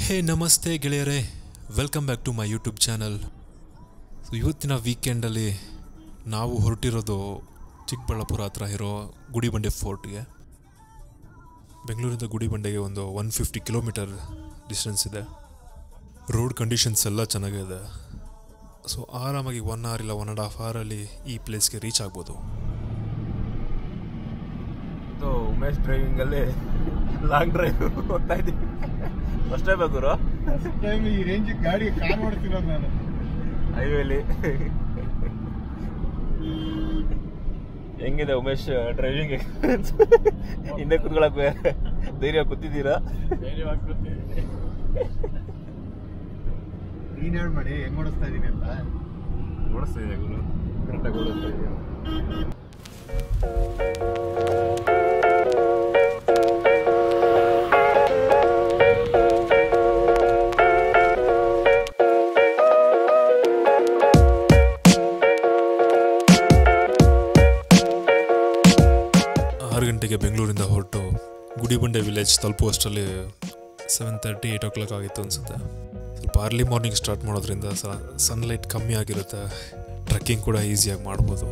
ಹೇ ನಮಸ್ತೆ ಗೆಳೆಯರೇ welcome back to my YouTube channel so ಇವತ್ತಿನ ವೀಕೆಂಡಲ್ಲಿ ನಾವು ಹೊರಟಿರೋದು ಚಿಕ್ಕಬಳ್ಳಾಪುರ ಹತ್ರ ಇರೋ ಗುಡಿಬಂಡೆ ಫೋರ್ಟ್ಗೆ ಬೆಂಗಳೂರಿಂದ ಗುಡಿಬಂಡೆಗೆ ಒಂದು ಒನ್ ಫಿಫ್ಟಿ ಕಿಲೋಮೀಟರ್ ಡಿಸ್ಟೆನ್ಸ್ ಇದೆ ರೋಡ್ ಕಂಡೀಷನ್ಸ್ ಎಲ್ಲ ಚೆನ್ನಾಗಿದೆ ಸೊ ಆರಾಮಾಗಿ ಒನ್ ಅವರ್ ಇಲ್ಲ ಒನ್ ಆ್ಯಂಡ್ ಹಾಫ್ ಅವರಲ್ಲಿ ಈ ಪ್ಲೇಸ್ಗೆ ರೀಚ್ ಆಗ್ಬೋದು ಇದು ಉಮೇಶ್ ಡ್ರೈವಿಂಗ್ ಅಲ್ಲಿ ಲಾಂಗ್ ಡ್ರೈವ್ ಹೋಗ್ತಾ ಇದ್ದೀವಿ ಫಸ್ಟ್ ಟೈಮ್ ಗುರು ಟೈಮ್ ಈ ರೇಂಜ್ ಗಾಡಿ ಕಾರ್ ಮಾಡ್ತಿರೋದು ನಾನು ಹೈವೇಲಿ ಹೆಂಗಿದೆ ಉಮೇಶ್ ಡ್ರೈವಿಂಗ್ ಎಕ್ಸ್ಪೀರಿಯನ್ಸ್ ಹಿಂದೆ ಕುತ್ಕೊಳಕ್ ಧೈರ್ಯ ಕೂತಿದ್ದೀರಾ ನೀನ್ ಹೇಳ್ ಮಾಡಿ ಹೆಂಗ್ ಓಡಿಸ್ತಾ ಇದೀನಿ ಅಂತ ಓಡಿಸ್ತಾ ಇದೆ ಗುರು ಕರೆಕ್ಟಾಗಿ ಓಡಿಸ್ತಾ ಇದೆಯಾ ಆರು ಗಂಟೆಗೆ ಬೆಂಗಳೂರಿಂದ ಹೊರಟು ಗುಡಿಬಂಡೆ ವಿಲೇಜ್ ತಲುಪುವಷ್ಟರಲ್ಲಿ seven thirty eight o'clock ಆಗಿತ್ತು ಅನಿಸುತ್ತೆ ಸ್ವಲ್ಪ ಅರ್ಲಿ ಮಾರ್ನಿಂಗ್ ಸ್ಟಾರ್ಟ್ ಮಾಡೋದ್ರಿಂದ ಸನ್ಲೈಟ್ ಕಮ್ಮಿ ಆಗಿರುತ್ತೆ ಟ್ರೆಕ್ಕಿಂಗ್ ಕೂಡ ಈಸಿಯಾಗಿ ಮಾಡ್ಬೋದು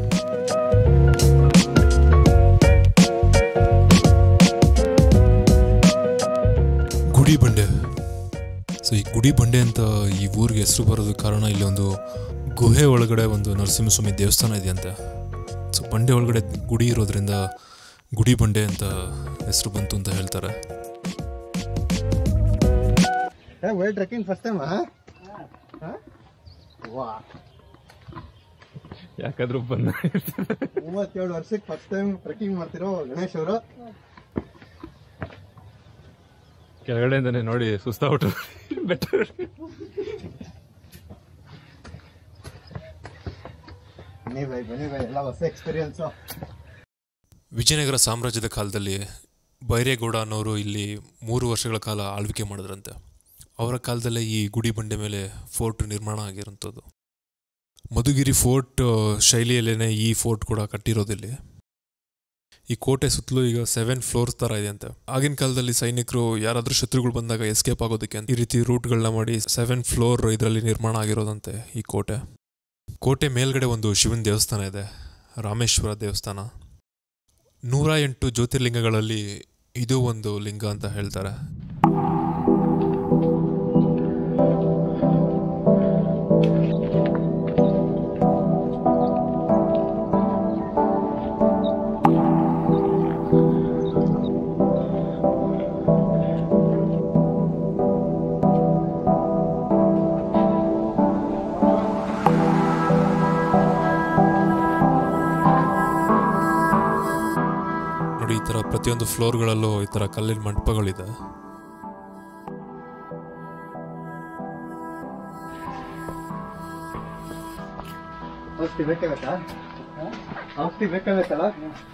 ಗುಡಿಬಂಡೆ ಸೊ ಈ ಗುಡಿಬಂಡೆ ಅಂತ ಈ ಊರಿಗೆ ಹೆಸರು ಬರೋದಕ್ಕೆ ಕಾರಣ ಇಲ್ಲಿ ಒಂದು ಗುಹೆ ಒಳಗಡೆ ಒಂದು ನರಸಿಂಹಸ್ವಾಮಿ ದೇವಸ್ಥಾನ ಇದೆಯಂತೆ ಸೊ ಬಂಡೆ ಒಳಗಡೆ ಗುಡಿ ಇರೋದ್ರಿಂದ ಗುಡಿ ಬಂಡೆ ಅಂತ ಹೆಸರು ಬಂತು ಅಂತ ಹೇಳ್ತಾರೆ ವರ್ಲ್ಡ್ ಟ್ರೆಕ್ಕಿಂಗ್ ಫಸ್ಟ್ ಟೈಮ್ ವಾ ಯಾಕಾದ್ರೂ ಬಂದ ಮೂವತ್ತೇಳು ವರ್ಷಕ್ಕೆ ಫಸ್ಟ್ ಟೈಮ್ ಟ್ರೆಕ್ಕಿಂಗ್ ಮಾಡ್ತಿರೋ ಗಣೇಶ್ ಅವರು ಕೆಳಗಡೆಯಿಂದನೇ ನೋಡಿ ಸುಸ್ತಾಗ್ಬಿಟ್ಟು ಬೆಟ್ಟ ಬನ್ನಿ ಬೈ ಬನ್ನಿ ಬೈ ಎಲ್ಲ ಹೊಸ ಎಕ್ಸ್ಪೀರಿಯನ್ಸ್ ವಿಜಯನಗರ ಸಾಮ್ರಾಜ್ಯದ ಕಾಲದಲ್ಲಿ ಬೈರೇಗೌಡ ಅನ್ನೋರು ಇಲ್ಲಿ ಮೂರು ವರ್ಷಗಳ ಕಾಲ ಆಳ್ವಿಕೆ ಮಾಡಿದ್ರಂತೆ ಅವರ ಕಾಲದಲ್ಲೇ ಈ ಗುಡಿ ಬಂಡೆ ಮೇಲೆ ಫೋರ್ಟ್ ನಿರ್ಮಾಣ ಆಗಿರೋಂಥದ್ದು ಮಧುಗಿರಿ ಫೋರ್ಟ್ ಶೈಲಿಯಲ್ಲೇ ಈ ಫೋರ್ಟ್ ಕೂಡ ಕಟ್ಟಿರೋದಿಲ್ಲಿ ಈ ಕೋಟೆ ಸುತ್ತಲೂ ಈಗ ಸೆವೆನ್ ಫ್ಲೋರ್ಸ್ ಥರ ಇದೆ ಅಂತೆ ಆಗಿನ ಕಾಲದಲ್ಲಿ ಸೈನಿಕರು ಯಾರಾದರೂ ಶತ್ರುಗಳು ಬಂದಾಗ ಎಸ್ಕೇಪ್ ಆಗೋದಕ್ಕೆ ಅಂತ ಈ ರೀತಿ ರೂಟ್ಗಳನ್ನ ಮಾಡಿ ಸೆವೆನ್ ಫ್ಲೋರ್ ಇದರಲ್ಲಿ ನಿರ್ಮಾಣ ಆಗಿರೋದಂತೆ ಈ ಕೋಟೆ ಕೋಟೆ ಮೇಲ್ಗಡೆ ಒಂದು ಶಿವನ ದೇವಸ್ಥಾನ ಇದೆ ರಾಮೇಶ್ವರ ದೇವಸ್ಥಾನ ನೂರ ಎಂಟು ಜ್ಯೋತಿರ್ಲಿಂಗಗಳಲ್ಲಿ ಇದು ಒಂದು ಲಿಂಗ ಅಂತ ಹೇಳ್ತಾರೆ ನೋಡಿ ಈ ಥರ ಪ್ರತಿಯೊಂದು ಫ್ಲೋರ್ಗಳಲ್ಲೂ ಈ ಥರ ಕಲ್ಲಿನ ಮಂಟಪಗಳಿದೆ ಔಷಧಿ ಬೇಕಾಗತ್ತಾ ಔಷಧಿ ಬೇಕಾಗತ್ತಲ್ಲ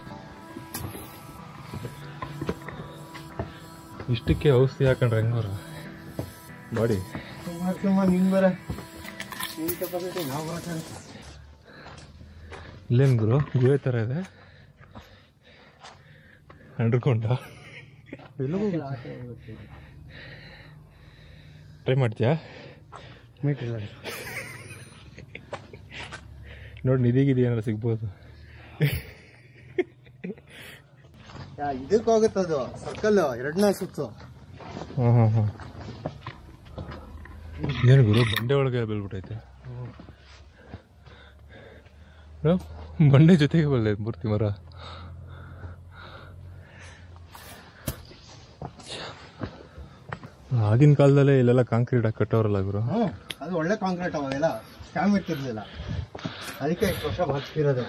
ಇಷ್ಟಕ್ಕೆ ಔಷಧಿ ಹಾಕೊಂಡ್ರೆ ಹೆಂಗೋರ ನೋಡಿ ಸುಮ್ಮನೆ ಸುಮ್ಮನೆ ನಿನ್ ಬರ ನಿನ್ ಕೆಪಾಸಿಟಿ ನಾವು ಬರಕ್ಕೆ ಇಲ್ಲೇನು ಗುರು ಗುಹೆ ಥರ ಇದೆ ಅಂಡ್ಕೊಂಡ ಟ್ರೈ ಮಾಡ್ತೀಯಾ ಮೀಟಿಲ್ಲ ನೋಡಿ ನಿಧಿಗಿದಿ ಏನಾರ ಸಿಗ್ಬೋದು ಇದಕ್ಕೆ ಹೋಗುತ್ತದು ಸರ್ಕಲ್ ಎರಡನೇ ಸುತ್ತು ಹಾಂ ಹಾಂ ಹಾಂ ಏನು ಗುರು ಬಂಡೆ ಒಳಗೆ ಬೀಳ್ಬಿಟ್ಟೈತೆ ಬ್ರೋ, ಬಂಡೆ ಜೊತೆಗೆ ಬರಲಿ ಮೂರ್ತಿ ಮರ ಆಗಿನ ಕಾಲದಲ್ಲೇ ಇಲ್ಲೆಲ್ಲ ಕಾಂಕ್ರೀಟ್ ಹಾಕಿ ಕಟ್ಟೋರಲ್ಲ ಗುರು ಹ್ಞೂ ಅದು ಒಳ್ಳೆ ಕಾಂಕ್ರೀಟ್ ಅವಾಗೆಲ್ಲ ಸ್ಕ್ಯಾಮ್ ಇರ್ತಿರ್ಲಿಲ್ಲ ಅದಕ್ಕೆ ಇಷ್ಟು ವರ್ಷ ಬರ್ತಿರೋದು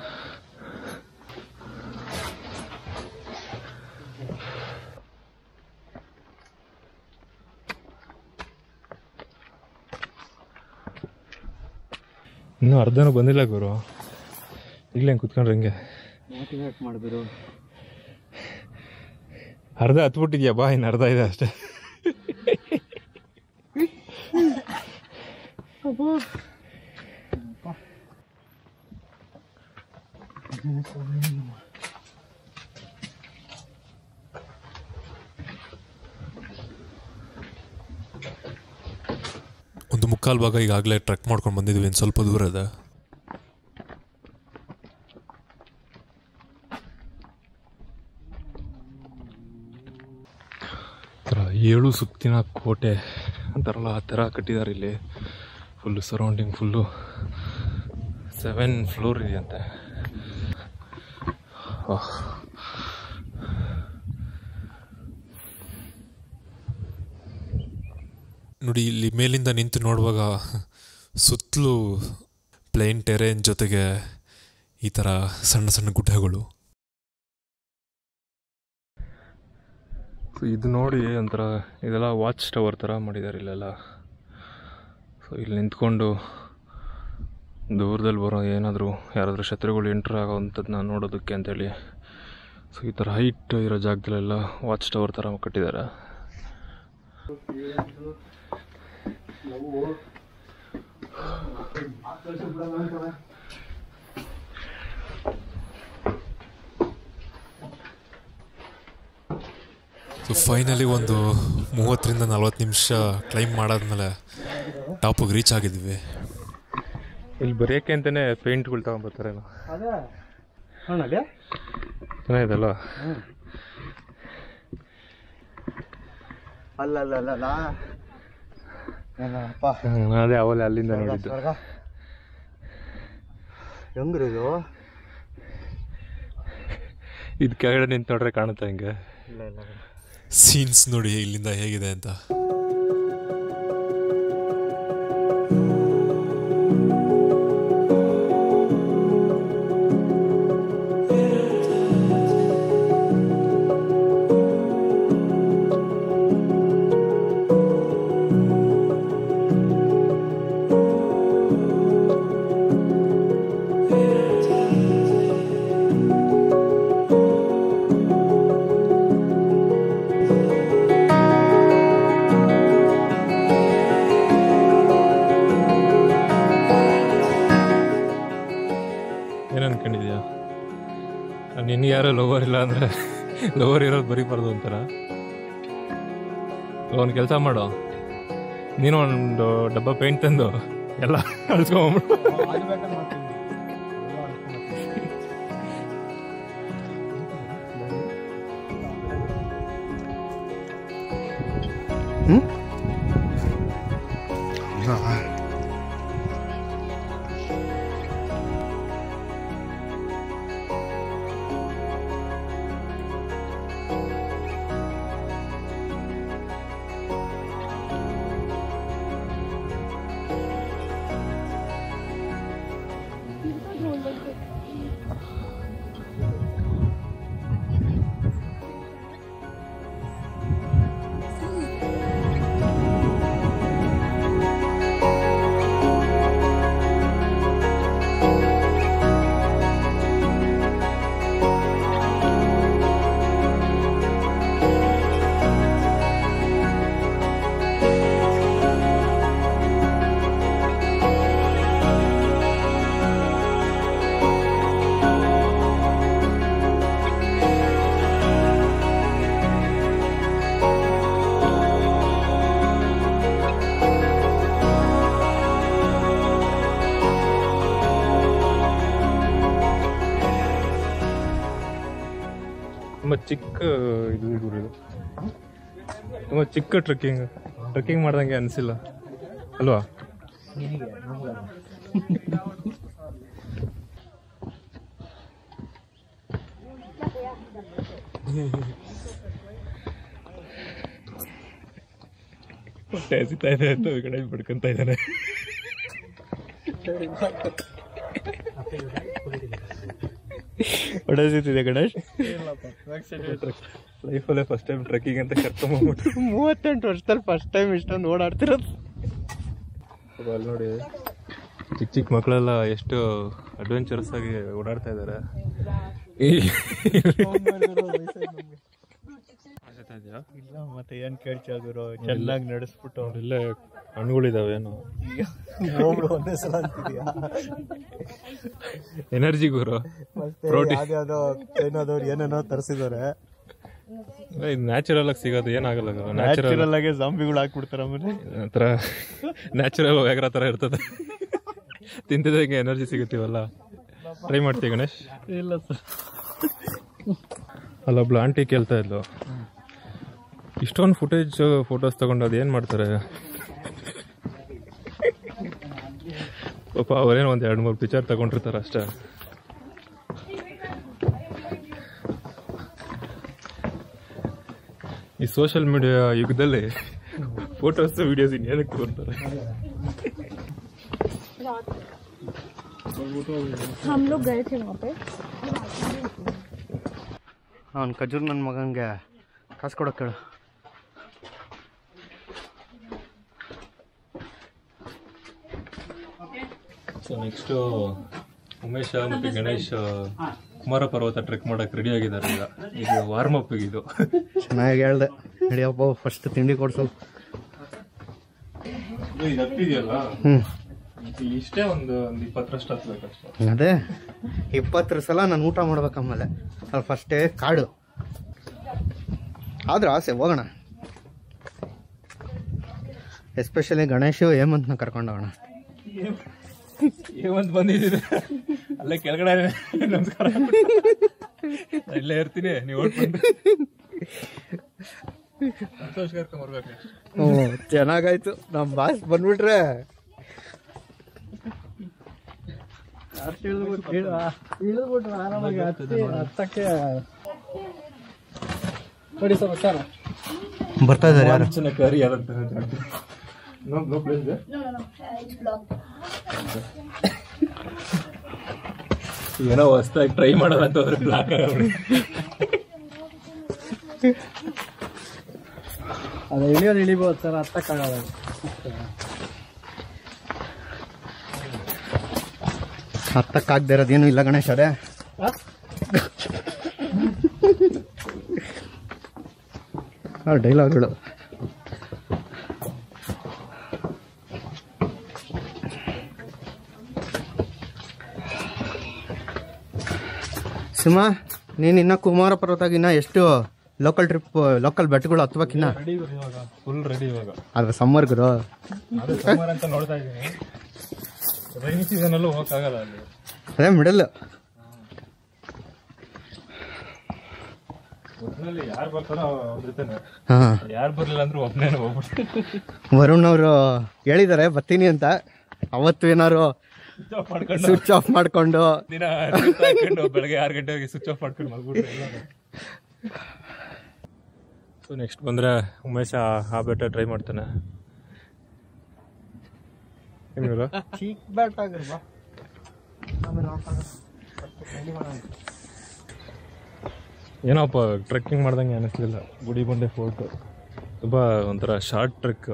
ಇನ್ನೂ ಅರ್ಧನೂ ಬಂದಿಲ್ಲ ಗುರು ಈಗಲೇ ಹೆಂಗೆ ಕುತ್ಕೊಂಡ್ರೆ ಹೆಂಗೆ ಮೋಟಿವೇಟ್ ಮಾಡಿದ್ರು ಅರ್ಧ ಹತ್ಬಿಟ್ಟಿದ್ಯಾ ಬಾ ಇನ್ನು ಅರ್ಧ ಇದೆ ಅಷ್ಟೇ ಒಂದು ಮುಕ್ಕಾಲು ಭಾಗ ಈಗಾಗಲೇ ಟ್ರೆಕ್ ಮಾಡ್ಕೊಂಡು ಬಂದಿದ್ವಿ ಇನ್ನು ಸ್ವಲ್ಪ ದೂರ ಇದೆ ಥರ ಏಳು ಸುತ್ತಿನ ಕೋಟೆ ಅಂತಾರಲ್ಲ ಆ ಥರ ಕಟ್ಟಿದ್ದಾರೆ ಇಲ್ಲಿ full surrounding full seven floor ಇದೆಯಂತೆ ಆಹ್. ನೋಡಿ ಇಲ್ಲಿ ಮೇಲಿಂದ ನಿಂತು ನೋಡುವಾಗ ಸುತ್ತಲೂ ಪ್ಲೇನ್ ಟೆರೇನ್ ಜೊತೆಗೆ ಈ ಥರ ಸಣ್ಣ ಸಣ್ಣ ಗುಡ್ಡಗಳು ಸೊ ಇದು ನೋಡಿ ಒಂಥರ ಇದೆಲ್ಲ ವಾಚ್ ಟವರ್ ಥರ ಮಾಡಿದ್ದಾರೆ ಇಲ್ಲೆಲ್ಲ ಸೊ ಇಲ್ಲಿ ನಿಂತ್ಕೊಂಡು ದೂರದಲ್ಲಿ ಬರೋ ಏನಾದರೂ ಯಾರಾದರೂ ಶತ್ರುಗಳು ಎಂಟ್ರ್ ಆಗೋವಂಥದ್ದನ್ನ ನೋಡೋದಕ್ಕೆ ಅಂತೇಳಿ ಸೊ ಈ ಥರ ಹೈಟ್ ಇರೋ ಜಾಗದಲ್ಲೆಲ್ಲ ವಾಚ್ ಟವರ್ ಥರ ಕಟ್ಟಿದ್ದಾರೆ ಸೊ ಫೈನಲಿ ಒಂದು ಮೂವತ್ತರಿಂದ ನಲ್ವತ್ತು ನಿಮಿಷ ಕ್ಲೈಮ್ ಮಾಡಾದ್ಮೇಲೆ ಟಾಪಿಗೆ ರೀಚ್ ಆಗಿದ್ವಿ ಇಲ್ಲಿ ಬರೆಯೋಕ್ಕೆ ಅಂತಲೇ ಪೇಂಟ್ಗಳು ತಗೊಂಬರ್ತಾರೇನೋ ಅದೇ ನೋಡಲ್ಲಿ ಚೆನ್ನಾಗಿದಲ್ಲ ಅಲ್ಲ ಅಲ್ಲ ಅಲ್ಲ ಅಲ್ಲ ಏನಪ್ಪ ಅದೇ ಅವಲೇ ಅಲ್ಲಿಂದ ನೋಡಿದ್ದು ಸ್ವರ್ಗ ಹೆಂಗ್ರಿ ಇದು ಇದು ಕೆಳಗಡೆ ನಿಂತು ನೋಡ್ರೆ ಕಾಣುತ್ತೆ ಹಿಂಗೆ ಇಲ್ಲ ಇಲ್ಲ ಸೀನ್ಸ್ ನೋಡಿ ಇಲ್ಲಿಂದ ಹೇಗಿದೆ ಅಂತ ಏನು ಅನ್ಕೊಂಡಿದ್ಯಾ ನಿನ್ಗೆ ಯಾರೋ ಲವರ್ ಇಲ್ಲ ಅಂದರೆ ಲವರ್ ಇರೋದು ಬರೀಬಾರ್ದು ಅಂತಾರ ಒಂದು ಕೆಲಸ ಮಾಡು ನೀನು ಒಂದು ಡಬ್ಬ ಪೇಂಟ್ ತಂದು ಎಲ್ಲ ಅಳ್ಸ್ಕೊಂಬಿಡು ಅದು ಬೇಕಾದ್ರೆ ಮಾಡ್ತೀನಿ ತುಂಬ ಚಿಕ್ಕ ಇದು ಗುರು ಇದು ತುಂಬ ಚಿಕ್ಕ ಟ್ರೆಕ್ಕಿಂಗ್ ಟ್ರೆಕ್ಕಿಂಗ್ ಮಾಡ್ದಂಗೆ ಅನಿಸಿಲ್ಲ ಅಲ್ವಾ ಹೊಟ್ಟೆ ಹಸಿತಾ ಇದೆ ಅಂತ ಈ ಕಡೆ ಬಿಡ್ಕೊಂತ ಇದ್ದಾನೆ ಹೊಟ್ಟೆ ಹಸಿತಿದೆ ಗಣೇಶ್ ಲೈಫಲ್ಲೇ ಫಸ್ಟ್ ಟೈಮ್ ಟ್ರೆಕ್ಕಿಂಗ್ ಅಂತ ಕರ್ಕೊಂಬಂದ್ಬಿಟ್ಟು ಮೂವತ್ತೆಂಟು ವರ್ಷದಲ್ಲಿ ಫಸ್ಟ್ ಟೈಮ್ ಇಷ್ಟೊಂದು ಓಡಾಡ್ತಿರೋದು ಅಲ್ಲಿ ನೋಡಿ ಚಿಕ್ಕ ಚಿಕ್ಕ ಮಕ್ಕಳೆಲ್ಲ ಎಷ್ಟು ಅಡ್ವೆಂಚರಸ್ ಆಗಿ ಓಡಾಡ್ತಾ ಇದ್ದಾರೆ ಇಲ್ಲ ಮತ್ತೆ ಏನ್ ಕೇಳ್ತೀಯ ಗುರು ಚೆನ್ನಾಗಿ ನಡೆಸ್ಬಿಟ್ಟು ಇಲ್ಲೇ ಹಣ್ಣುಗಳಿದಾವೆ ಏನು ಹೋಗ್ಬಿಡು ಒಂದೇ ಸಲ ಅಂತಿದ್ಯಾ ಎನರ್ಜಿ ಗುರು ಮತ್ತೆ Protein. ಯಾವ್ದ್ಯಾವ್ದೋ ಚೈನಾದವ್ರು ಏನೇನೋ ತರಿಸಿದ್ದಾರೆ ನ್ಯಾಚುರಲ್ ಆಗಿ ಸಿಗೋದು ಏನಾಗಲ್ಲ ನ್ಯಾಚುರಲ್ ಆಗಿ ಜಾಂಬಿಗಳು ಹಾಕ್ಬಿಡ್ತಾರೆ ಆಮೇಲೆ ಥರ ನ್ಯಾಚುರಲ್ ವ್ಯಾಗ್ರ ಥರ ಇರ್ತದೆ ತಿಂತಿದ್ದಂಗೆ ಎನರ್ಜಿ ಸಿಗುತ್ತೀವಲ್ಲ ಟ್ರೈ ಮಾಡ್ತೀವಿ ಗಣೇಶ್ ಇಲ್ಲ ಸರ್ ಅಲ್ಲೊಬ್ಳು ಆಂಟಿ ಕೇಳ್ತಾ ಇದ್ಲು ಇಷ್ಟೊಂದು ಫುಟೇಜ್ ಫೋಟೋಸ್ ತಗೊಂಡು ಅದು ಏನು ಮಾಡ್ತಾರೆ ಪಾಪ ಅವರೇನು ಒಂದು ಎರಡು ಮೂರು ಪಿಕ್ಚರ್ ತಗೊಂಡಿರ್ತಾರೆ ಅಷ್ಟೇ ಈ ಸೋಷಿಯಲ್ ಮೀಡಿಯಾ ಯುಗದಲ್ಲಿ ಫೋಟೋಸ್ ವಿಡಿಯೋಸ್ ಇನ್ನೇನಕ್ಕೆ ತಗೊಂತಾರೆ हम लोग गए थे वहाँ पे ಅವ್ನು ಖಜೂರ್ ನನ್ನ ಮಗನಿಗೆ ಕಾಸು ಕೊಡೋಕೆ ಕೇಳು ಸೊ ನೆಕ್ಸ್ಟು ಉಮೇಶ ಮತ್ತು ಗಣೇಶ್ ಕುಮಾರ ಪರ್ವತ ಟ್ರೆಕ್ ಮಾಡಕ್ಕೆ ರೆಡಿ ಆಗಿದ್ದಾರೆ ಈಗ ಇದು ವಾರ್ಮ್ ಅಪ್ ಇದು ಚೆನ್ನಾಗಿ ಹೇಳ್ದೆ ನಡಿಯಪ್ಪ ಫಸ್ಟ್ ತಿಂಡಿ ಕೊಡ್ಸು ಇದು ಹತ್ತಿದೆಯಲ್ಲ ಹ್ಞೂ ಇಷ್ಟೇ ಒಂದು ಒಂದು ಇಪ್ಪತ್ತರಷ್ಟು ಹತ್ಬೇಕಷ್ಟೇ ಅದೇ ಇಪ್ಪತ್ತರ ಸಲ ನಾನು ಊಟ ಮಾಡ್ಬೇಕು ಆಮೇಲೆ ಅಲ್ಲಿ ಫಸ್ಟೇ ಕಾಡು ಆದ್ರೆ ಆಸೆ ಹೋಗೋಣ ಎಸ್ಪೆಷಲಿ ಗಣೇಶು ಹೇಮಂತ್ನ ಕರ್ಕೊಂಡು ಹೋಗೋಣ ಏವಂತ ಬಂದಿದ್ದೀರಿ ಅಲ್ಲೇ ಕೆಳಗಡೆ ನಮಸ್ಕಾರ ನಾನ್ ಇಲ್ಲೇ ಇರ್ತೀನಿ ನೀವು ಓಡ್ಕೊಂಡು ಸಂತೋಷ್ ಕರ್ಕೊಂಬರ್ಬೇಕು ಹ್ಞೂ ಚೆನ್ನಾಗಾಯ್ತು ನಮ್ಮ ಬಾಸ್ ಬಂದ್ಬಿಟ್ರೆ ಇಳಿದ್ಬಿಟ್ರೆ ಆರಾಮಾಗಿ ಹತ್ತಿ ಹತ್ತಕ್ಕೆ ನೋಡಿ ಸರ್ ಸರ್ ಬರ್ತಾ ಇದ್ದಾರೆ ಯಾರು ಚಿನ್ನ ಕರಿ ಆದಂತಹ ಜಾಗ ನೋ ನೋ ಪ್ಲೇಸ್ ಏನೋ ಹೊಸ್ದಾಗಿ ಟ್ರೈ ಮಾಡೋದಂತ ಹೋದ್ರೆ ಬ್ಲಾಕ್ ಆಗೋದು ಅದು ಇಳಿಯೋದು ಇಳಿಬೋದು ಸರ್ ಹತ್ತಕ್ಕಾಗಲ್ಲ ಹತ್ತಕ್ಕಾಗದೇ ಇರೋದೇನು ಇಲ್ಲ ಗಣೇಶ್ ಅದೇ ಡೈಲಾಗ್ಗಳು ಸುಮಾ ನೀನು ಇನ್ನ ಕುಮಾರ ಪರ್ವತಾಗಿನ್ನ ಎಷ್ಟು ಲೋಕಲ್ ಟ್ರಿಪ್ ಲೋಕಲ್ ಬೆಟ್ಟಗಳು ಹತ್ಬೇಕಿನ್ನ ರೆಡಿ ಇವಾಗ ಫುಲ್ ರೆಡಿ ಇವಾಗ ಆದ್ರೆ ಸಮ್ಮರ್ ಗುರು ಅದು ಸಮ್ಮರ್ ಅಂತ ನೋಡ್ತಾ ಇದ್ದೀನಿ ರೈನಿ ಸೀಸನ್ ಅಲ್ಲೂ ಹೋಗಕ್ಕಾಗಲ್ಲ ಅಲ್ಲಿ ಅದೇ ಮಿಡಲ್ ಒಟ್ಟಿನಲ್ಲಿ ಯಾರು ಬರ್ತಾರೋ ಅವ್ರ ಜೊತೆನೆ ಹಾಂ ಯಾರು ಬರ್ಲಿಲ್ಲ ಅಂದ್ರೆ ಒಬ್ಬನೇ ಹೋಗ್ಬಿಡ್ತೀನಿ ವರುಣ್ ಅವರು ಹೇಳಿದ್ದಾರೆ ಬರ್ತೀನಿ ಅಂತ ಅವತ್ತು ಏನಾರು ಮಾಡ್ಕೊಂಡು ಸ್ವಿಚ್ ಆಫ್ ಮಾಡ್ಕೊಂಡು ದಿನ ಸುತ್ತ ಹಾಕೊಂಡು ಬೆಳಗ್ಗೆ ಆರು ಗಂಟೆಗೆ ಸ್ವಿಚ್ ಆಫ್ ಮಾಡ್ಕೊಂಡು ಮಲ್ಬಿಟ್ರೆ ಸೊ ನೆಕ್ಸ್ಟ್ ಬಂದರೆ ಉಮೇಶ ಆ ಬೆಟ್ಟ ಟ್ರೈ ಮಾಡ್ತಾನೆ ಏನಿಲ್ಲ ಚೀಕ್ ಬ್ಯಾಟ್ ಆಗಿರ್ಬಾ ಏನೋಪ್ಪ ಟ್ರೆಕ್ಕಿಂಗ್ ಮಾಡ್ದಂಗೆ ಅನ್ನಿಸ್ಲಿಲ್ಲ ಗುಡಿ ಬಂಡೆ ಫೋರ್ಟು ತುಂಬ ಒಂಥರ ಶಾರ್ಟ್ ಟ್ರೆಕ್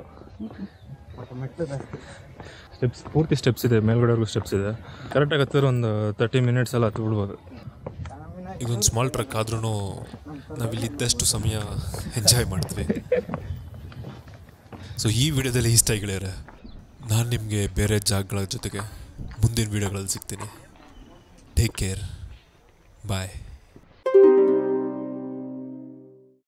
ಸ್ಟೆಪ್ಸ್ ಪೂರ್ತಿ ಸ್ಟೆಪ್ಸ್ ಇದೆ ಮೇಲ್ಗಡೆವರೆಗೂ ಸ್ಟೆಪ್ಸ್ ಇದೆ ಕರೆಕ್ಟಾಗಿ ಹತ್ತಿರ ಒಂದು ತರ್ಟಿ ಮಿನಿಟ್ಸ್ ಎಲ್ಲ ಹತ್ತು ಬಿಡ್ಬೋದು ಇದೊಂದು ಸ್ಮಾಲ್ ಟ್ರಕ್ ಆದ್ರೂ ನಾವಿಲ್ಲಿದ್ದಷ್ಟು ಸಮಯ ಎಂಜಾಯ್ ಮಾಡ್ತೀವಿ ಸೊ ಈ ವಿಡಿಯೋದಲ್ಲಿ ಇಷ್ಟ ಗೆಳೆಯರೆ ನಾನು ನಿಮಗೆ ಬೇರೆ ಜಾಗಗಳ ಜೊತೆಗೆ ಮುಂದಿನ ವಿಡಿಯೋಗಳಲ್ಲಿ ಸಿಗ್ತೀನಿ ಟೇಕ್ ಕೇರ್ ಬಾಯ್